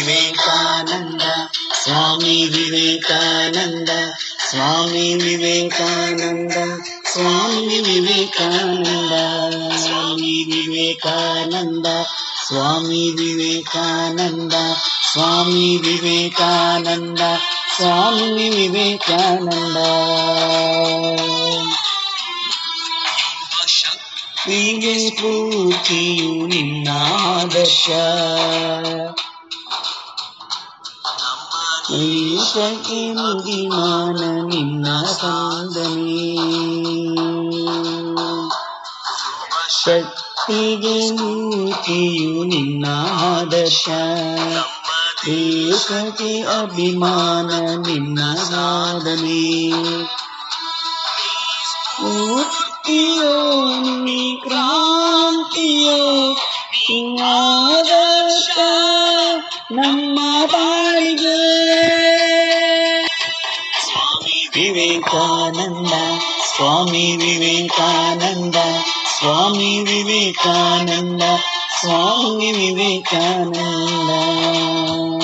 ವಿವೇಕಾನಂದ ಸ್ವಾಮಿ ವಿವೇಕಾನಂದ ಸ್ವಾಮಿ ವಿವೇಕಾನಂದ ಸ್ವಾಮಿ ವಿವೇಕಾನಂದ ಸ್ವಾಮಿ ವಿವೇಕಾನಂದ ಸ್ವಾಮಿ ವಿವೇಕಾನಂದ ಸ್ವಾಮಿ ವಿವೇಕಾನಂದ ಸ್ವಾಮಿ ವಿವೇಕಾನಂದ ಹೀಗೆ ಸ್ಫೂರ್ತಿಯು ನಿನ್ನ ಆದರ್ಶ ಈಶಕ್ಕೆ ಮುಗಿಮಾನ ನಿನ್ನ ಸಾಧನೆ ಶಕ್ತಿಗೆ ಮೂರ್ತಿಯು ನಿನ್ನ ಆದರ್ಶ ದೇಶಕ್ಕೆ ಅಭಿಮಾನ ನಿನ್ನ ಸಾಧನೆ ಸ್ಫೂರ್ತಿಯೋ ನೀ ಕ್ರಾಂತಿಯೋ ಆದರ್ಶ ನಮ್ಮ ಬಾಳಿಗೆ ಸ್ವಾಮಿ ವಿವೇಕಾನಂದ ಸ್ವಾಮಿ ವಿವೇಕಾನಂದ ಸ್ವಾಮಿ ವಿವೇಕಾನಂದ ಸ್ವಾಮಿ ವಿವೇಕಾನಂದ